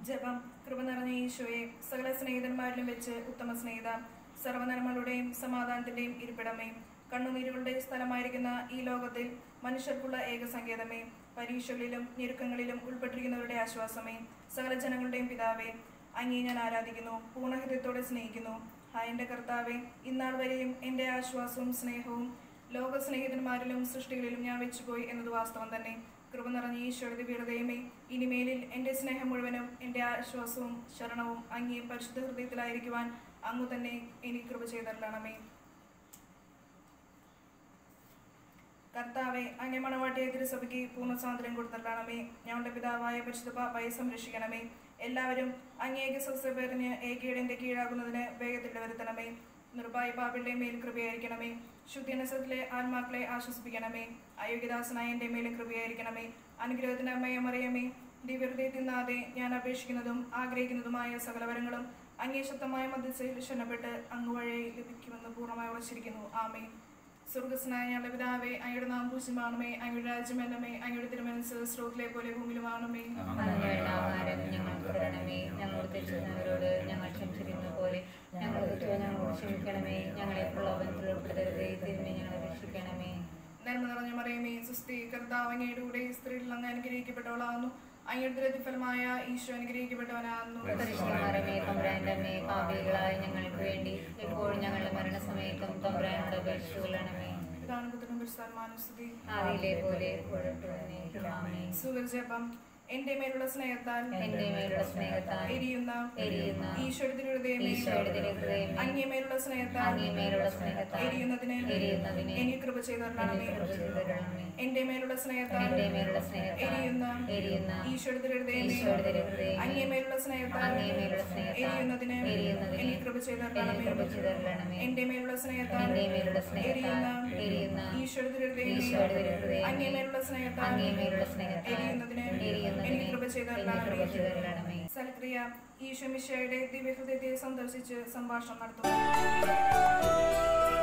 ജപം കൃപ നിറഞ്ഞ ഈശോയെ സകല സ്നേഹിതന്മാരിലും വെച്ച് ഉത്തമ സ്നേഹിത സർവ്വനന്മകളുടെയും സമാധാനത്തിന്റെയും ഇരിപ്പിടമേ കണ്ണുനീരുകളുടെ സ്ഥലമായിരിക്കുന്ന ഈ ലോകത്തിൽ മനുഷ്യർക്കുള്ള ഏകസങ്കേതമേ പരീക്ഷകളിലും ഞെരുക്കങ്ങളിലും ഉൾപ്പെട്ടിരിക്കുന്നവരുടെ ആശ്വാസമേ സകല ജനങ്ങളുടെയും പിതാവേ അങ്ങേ ഞാൻ ആരാധിക്കുന്നു പൂർണ്ണഹൃദയത്തോടെ സ്നേഹിക്കുന്നു ഹാ എൻ്റെ കർത്താവേ ഇന്നാൾ വരെയും എൻ്റെ ആശ്വാസവും സ്നേഹവും ലോക സ്നേഹിതന്മാരിലും സൃഷ്ടികളിലും ഞാൻ വെച്ചുപോയി എന്നത് വാസ്തവം തന്നെ കൃപ നിറഞ്ഞ ഈശോയുടെ ദിവ്യഹൃദയമേ ഇനിമേലിൽ എൻ്റെ സ്നേഹം മുഴുവനും എൻ്റെ ആശ്വാസവും ശരണവും അങ്ങേ പരിശുദ്ധ ഹൃദയത്തിലായിരിക്കുവാൻ അങ്ങ് തന്നെ എനിക്ക് കൃപ ചെയ്തരണമേ കർത്താവെ അങ്ങേ മണവാട്ടിയ തിരുസഭയ്ക്ക് പൂർണ്ണ സ്വാതന്ത്ര്യം കൊടുത്തിരണമേ ഞങ്ങളുടെ പിതാവായ പരിശുദ്ധ പാപ്പായെ സംരക്ഷിക്കണമേ എല്ലാവരും അങ്ങേക്ക് സസ്യപേരിന് ഏകീടന്റെ കീഴാകുന്നതിന് വേഗത്തിൽ വരുത്തണമേ നിർഭയ പാപിയുടെ മേൽ കൃപയായിരിക്കണമേ ശുദ്ധിനസത്തിലെ ആത്മാക്കളെ ആശ്വസിപ്പിക്കണമേ അയോഗ്യദാസനായ എൻ്റെ മേലും കൃപയായിരിക്കണമേ അനുഗ്രഹത്തിന് അമ്മയെ മറിയമേ ദിവ്യഹൃദയത്തിൽ നിന്നാതെ ഞാൻ അപേക്ഷിക്കുന്നതും ആഗ്രഹിക്കുന്നതുമായ സകലവരങ്ങളും അങ്ങേ ശക്തമായ മധ്യസ്ഥയിൽ ക്ഷണപ്പെട്ട് അങ്ങ് വഴി ലഭിക്കുമെന്ന് പൂർണ്ണമായി ഉറച്ചിരിക്കുന്നു ആമേ സ്വർഗസ്നായ ഞങ്ങളുടെ പിതാവേ അങ്ങയുടെ നാം പൂജ്യമാണമേ അങ്ങയുടെ രാജ്യം എന്നമേ അങ്ങയുടെ തിരുമനസ് സ്രോതിലെ പോലെ ഭൂമിയിലുമാണമേ അങ്ങനെയുള്ള ആഹാരം ഞങ്ങൾക്ക് തരണമേ ഞങ്ങളോട് തെറ്റുന്നവരോട് ഞങ്ങൾ ക്ഷമിച്ചിരുന്ന പോലെ ഞങ്ങൾ തെറ്റുക ഞങ്ങളോട് ക്ഷമിക്കണമേ ഞങ്ങളെ പ്രലോഭനത്തിൽ ഉൾപ്പെടുത്തരുതേ തിരുമേ ഞങ്ങളെ രക്ഷിക്കണമേ നന്മ നിറഞ്ഞ മറിയമേ സുസ്ഥി കർത്താവ് അങ്ങയുടെ കൂടെ സ്ത്രീകളിൽ അങ്ങ് അനുഗ്രഹിക്കപ്പെട്ടവളാകുന്നു അങ്ങയുടെ പ്രതിഫലമായ ഈശോ അനുഗ്രഹിക്കപ്പെട്ടവനാകുന്നു പരിശുദ്ധമരമേ തമ്പുരാന്റെ അമ്മേ പാപികളായ ഞങ്ങൾക്ക് വേണ്ടി എപ്പോഴും ഞങ്ങളുടെ മരണസമയത്തും തമ്പുരാനോട് അപേക്ഷിച്ചുകൊള്ളണമേ ഇതാണ് പുത്രനും പരിസ്ഥാനമാനുസ്തുതി ആദിയിലെ പോലെ എപ്പോഴും ആമേ സുവർജപം എന്റെ മേലുള്ള സ്നേഹത്താൽ എന്റെ മേലുള്ള സ്നേഹത്താൽ എരിയുന്ന എരിയുന്ന ഈശോയുടെ തിരുഹൃദയമേ ഈശോയുടെ തിരുഹൃദയമേ അങ്ങേ മേലുള്ള സ്നേഹത്താൽ അങ്ങേ മേലുള്ള സ്നേഹത്താൽ എരിയുന്നതിന് എരിയുന്നതിന് എനിക്ക് കൃപ ചെയ്തരണമേ കൃപ ചെയ്തുതരണമേ. എന്റെ മേലുള്ള സ്നേഹത്താൽ എന്റെ മേലുള്ള സ്നേഹത്താൽ എരിയുന്ന എരിയുന്ന ഈശോയുടെ തിരുഹൃദയമേ ഈശോയുടെ തിരുഹൃദയമേ അങ്ങേ മേലുള്ള സ്നേഹത്താൽ അങ്ങേ മേലുള്ള സ്നേഹത്താൽ എരിയുന്നതിന് എരിയുന്നതിന് എനിക്ക് കൃപ എനിക്ക് ചെയ്തരണമേ കൃപ ചെയ്തുതരണമേ. എന്റെ മേലുള്ള സ്നേഹത്താൽ എന്റെ മേലുള്ള സ്നേഹത്താൽ എരിയുന്ന എരിയുന്ന ഈശോയുടെ തിരുഹൃദയമേ ഈശോയുടെ തിരുഹൃദയമേ അങ്ങേ മേലുള്ള സ്നേഹത്താൽ അങ്ങേ മേലുള്ള സ്നേഹത്താൽ എരിയുന്നതിന് എരിയുന്നതിന് എനിക്ക് കൃപ എനിക്ക് കൃപ ചെയ്തരണമേ ചെയ്തുതരണമേ. സൽക്രിയ ഈശോ മിശയുടെ ദിവ്യഹൃദയത്തെ സന്ദർശിച്ച് സംഭാഷണം നടത്തും